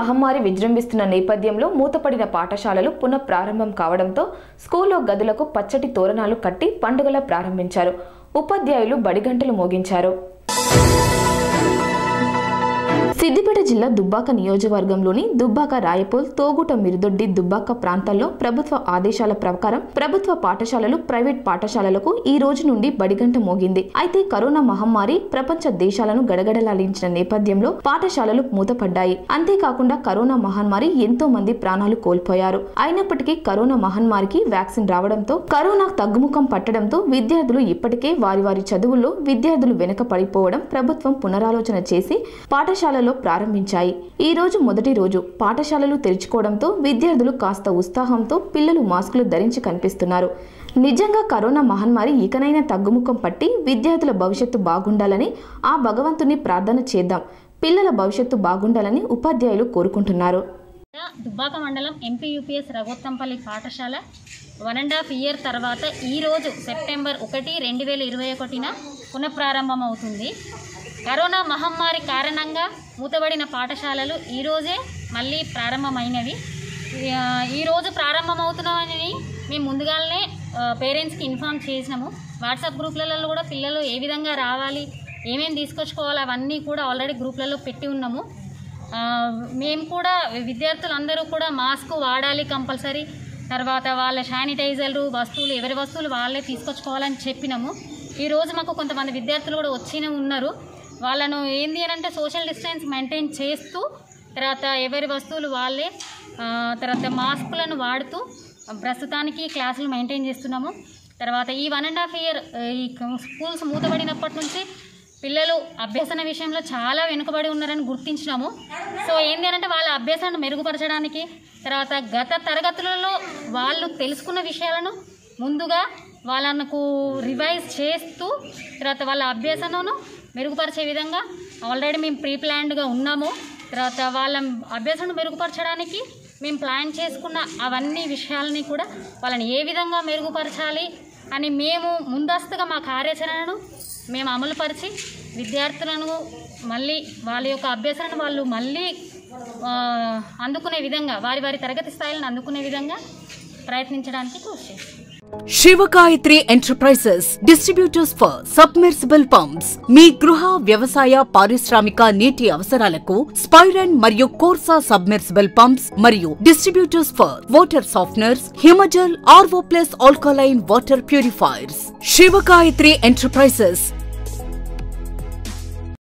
మహమ్మారి విజృంభిస్తున్న నేపథ్యంలో మూతపడిన పాఠశాలలు పునః ప్రారంభం కావడంతో స్కూల్లో గదులకు పచ్చటి తోరణాలు కట్టి పండుగలా ప్రారంభించారు ఉపాధ్యాయులు బడిగంటలు మోగించారు సిద్దిపేట జిల్లా దుబ్బాక నియోజకవర్గంలోని దుబ్బాక రాయపూల్ తోగుట మిరుదొడ్డి దుబ్బాక ప్రాంతాల్లో ప్రభుత్వ ఆదేశాల ప్రకారం ప్రభుత్వ పాఠశాలలు ప్రైవేట్ పాఠశాలలకు ఈ రోజు నుండి బడిగంట మోగింది అయితే కరోనా మహమ్మారి ప్రపంచ దేశాలను గడగడలాడించిన నేపథ్యంలో పాఠశాలలు మూతపడ్డాయి అంతేకాకుండా కరోనా మహమ్మారి ఎంతో మంది ప్రాణాలు కోల్పోయారు అయినప్పటికీ కరోనా మహమ్మారికి వ్యాక్సిన్ రావడంతో కరోనా తగ్గుముఖం పట్టడంతో విద్యార్థులు ఇప్పటికే వారి వారి చదువుల్లో విద్యార్థులు వెనుక పడిపోవడం ప్రభుత్వం పునరాలోచన చేసి పాఠశాలలో ప్రారంభించాయి ఈ రోజు మొదటి రోజు పాఠశాలలు తెరుచుకోవడంతో విద్యార్థులు కాస్త ఉత్సాహంతో పిల్లలు మాస్కులు ధరించి కనిపిస్తున్నారు నిజంగా కరోనా మహమ్మారి ఇకనైనా తగ్గుముఖం పట్టి విద్యార్థుల భవిష్యత్తు బాగుండాలని ఆ భగవంతుని ప్రార్థన చేద్దాం పిల్లల భవిష్యత్తు బాగుండాలని ఉపాధ్యాయులు కోరుకుంటున్నారు దుబ్బాక మండలం ఎంపీ యూపీఎస్ రఘోత్తంపల్లి పాఠశాల వన్ అండ్ హాఫ్ ఇయర్ తర్వాత ఈరోజు సెప్టెంబర్ ఒకటి రెండు వేల ఇరవై ఒకటిన పునఃప్రారంభం అవుతుంది కరోనా మహమ్మారి కారణంగా మూతబడిన పాఠశాలలు ఈరోజే మళ్ళీ ప్రారంభమైనవి ఆ, ఈరోజు ప్రారంభమవుతున్నామని మేము ముందుగానే పేరెంట్స్కి ఇన్ఫామ్ చేసినాము వాట్సాప్ గ్రూప్లలో కూడా పిల్లలు ఏ విధంగా రావాలి ఏమేమి తీసుకొచ్చుకోవాలి అవన్నీ కూడా ఆల్రెడీ గ్రూప్లలో పెట్టి ఉన్నాము ఆ, మేము కూడా విద్యార్థులందరూ కూడా మాస్క్ వాడాలి కంపల్సరీ తర్వాత వాళ్ళ శానిటైజర్లు వస్తువులు ఎవరి వస్తువులు వాళ్ళే తీసుకొచ్చుకోవాలని చెప్పినాము ఈరోజు మాకు కొంతమంది విద్యార్థులు కూడా వచ్చిన ఉన్నారు వాళ్ళను ఏంది అని అంటే సోషల్ డిస్టెన్స్ మెయింటైన్ చేస్తూ తర్వాత ఎవరి వస్తువులు వాళ్ళే ఆ, తర్వాత మాస్కులను వాడుతూ ప్రస్తుతానికి క్లాసులు మెయింటైన్ చేస్తున్నాము తర్వాత ఈ వన్ అండ్ హాఫ్ ఇయర్ ఈ స్కూల్స్ మూతబడినప్పటి నుంచి పిల్లలు అభ్యసన విషయంలో చాలా వెనుకబడి ఉన్నారని గుర్తించినాము సో ఏంటి అంటే వాళ్ళ అభ్యాసాన్ని మెరుగుపరచడానికి తర్వాత గత తరగతులలో వాళ్ళు తెలుసుకున్న విషయాలను ముందుగా వాళ్ళకు రివైజ్ చేస్తూ తర్వాత వాళ్ళ అభ్యసనను మెరుగుపరిచే విధంగా ఆల్రెడీ మేము ప్రీ ప్లాన్డ్గా ఉన్నాము తర్వాత వాళ్ళ అభ్యసనను మెరుగుపరచడానికి మేము ప్లాన్ చేసుకున్న అవన్నీ విషయాలని కూడా వాళ్ళని ఏ విధంగా మెరుగుపరచాలి అని మేము ముందస్తుగా మా కార్యాచరణను మేము అమలుపరిచి విద్యార్థులను మళ్ళీ వాళ్ళ యొక్క అభ్యసనను వాళ్ళు మళ్ళీ ఆ, అందుకునే విధంగా వారి వారి తరగతి స్థాయిలను అందుకునే విధంగా ప్రయత్నించడానికి కృషి చేస్తాం Sivagayathri enterprises distributors for submersible pumps మీ గృహ వ్యవసాయ పారిశ్రామిక నీటి అవసరాలకు స్పైరన్ మరియు కోర్సా సబ్మెర్సిబుల్ పంప్స్ మరియు distributors for water softeners Himajal RO plus alkaline water purifiers Sivagayathri enterprises